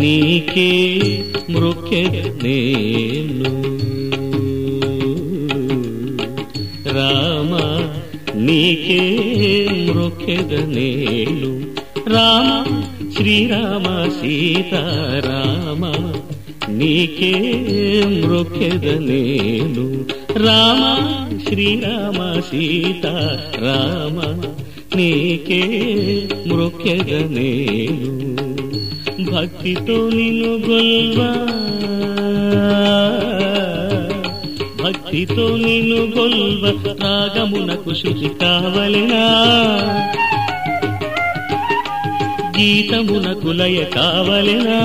నీకే మృక్కెద నేను రామ నీకే మృక్కెద నేను రామ శ్రీరామ సీతారామ నీకే మృక్కెద నేను రామ శ్రీరామ సీతారామ నీకే మృక్కెద నేను భక్తితో నిన్ను గొల్వా భక్తితో నిన్ను గొల్వ రాగమునకు శుచి కావలెనా గీతమునకు లయ కావలెనా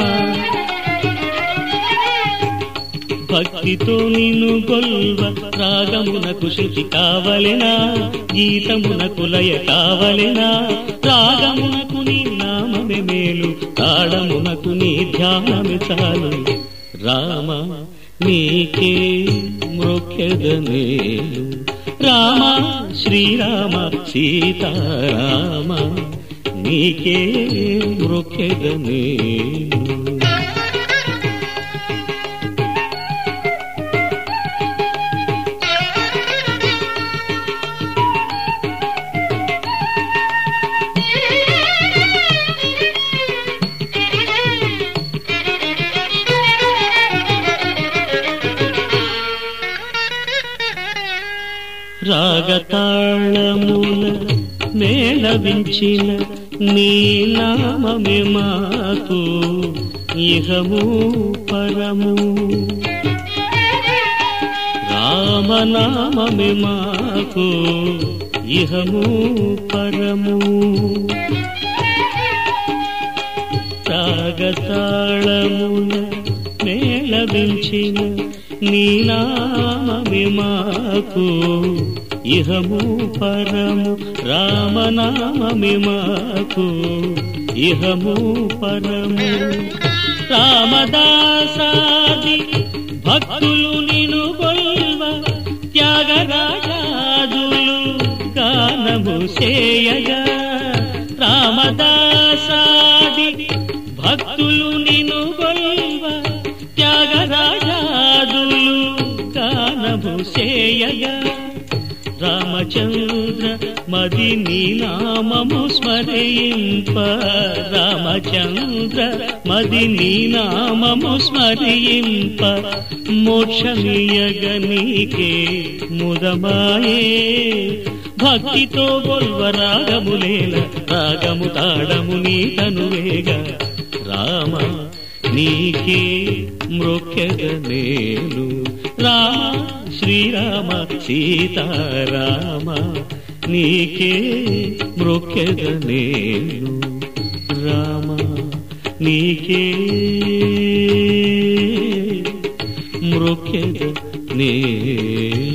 భక్తితో నిన్ను గొల్వ రాగమునకు శుచి కావలెనా గీతమునకు లయ కావలెనా రాగమునకు నీ నామమే మేలు తాళమునకు నీ ధ్యానమే చాలు రామ నీకే మృఖ్యద నేను రామ శ్రీరామ సీతారామ నీకే మృఖ్యద నేను రాగతాళముల మేళవించిన నీ నామమే మాకు ఇహము పరము రామనామమే మాకు ఇహము పరము రాగతాళముల మేళవించిన నీ నామమే మాకు ఇహము పరము రామనామమే మాకు ఇహము పరము రామదాసాది భక్తులు నిను గొల్వ త్యాగరాజాదులు గానము చేయగా రామదాసాది భక్తులు నిను గొల్వ త్యాగరాజాదులు గానము చేయగా రామచంద్ర మది నీ నామము స్మరింప రామచంద్ర మది నీ నామము స్మరింప మోక్షమియగ నీకే ముదమాయే భక్తితో గొల్వ రాగములేల రాగము తాళము నీ తనువేగా రామ నీకే మృక్యగ నేను రామ శ్రీరామ సీతారామ నీకే మృక్యగ నేను రామ నీకే మృక్యగ నేను